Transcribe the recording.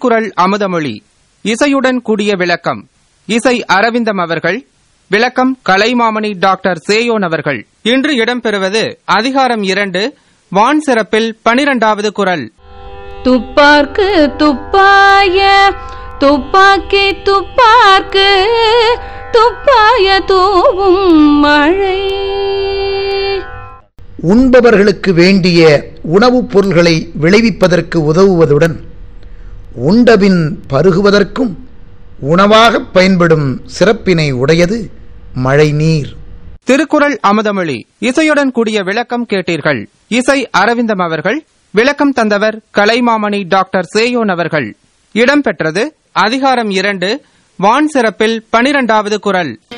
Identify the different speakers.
Speaker 1: திருக்குறள் அமுதமொழி இசையுடன் கூடிய விளக்கம் இசை அரவிந்தம் அவர்கள் விளக்கம் கலைமாமணி டாக்டர் சேயோன் அவர்கள் இன்று இடம்பெறுவது அதிகாரம் இரண்டு வான் சிறப்பில் பனிரெண்டாவது குரல்
Speaker 2: துப்பார்க்கு துப்பாய துப்பாக்கி துப்பார்க்கு துப்பாய தூவும் மழை
Speaker 3: உண்பவர்களுக்கு வேண்டிய உணவுப் பொருள்களை விளைவிப்பதற்கு உதவுவதுடன் உண்டபின் பருகுவதற்கும் உணவாகப் பயன்படும் சிறப்பினை உடையது மழைநீர்
Speaker 1: திருக்குறள் அமுதமொழி இசையுடன் கூடிய விளக்கம் கேட்டீர்கள் இசை அரவிந்தம் அவர்கள் விளக்கம் தந்தவர் கலைமாமணி டாக்டர் சேயோன் அவர்கள் இடம்பெற்றது அதிகாரம் இரண்டு வான் சிறப்பில் பனிரெண்டாவது குரல்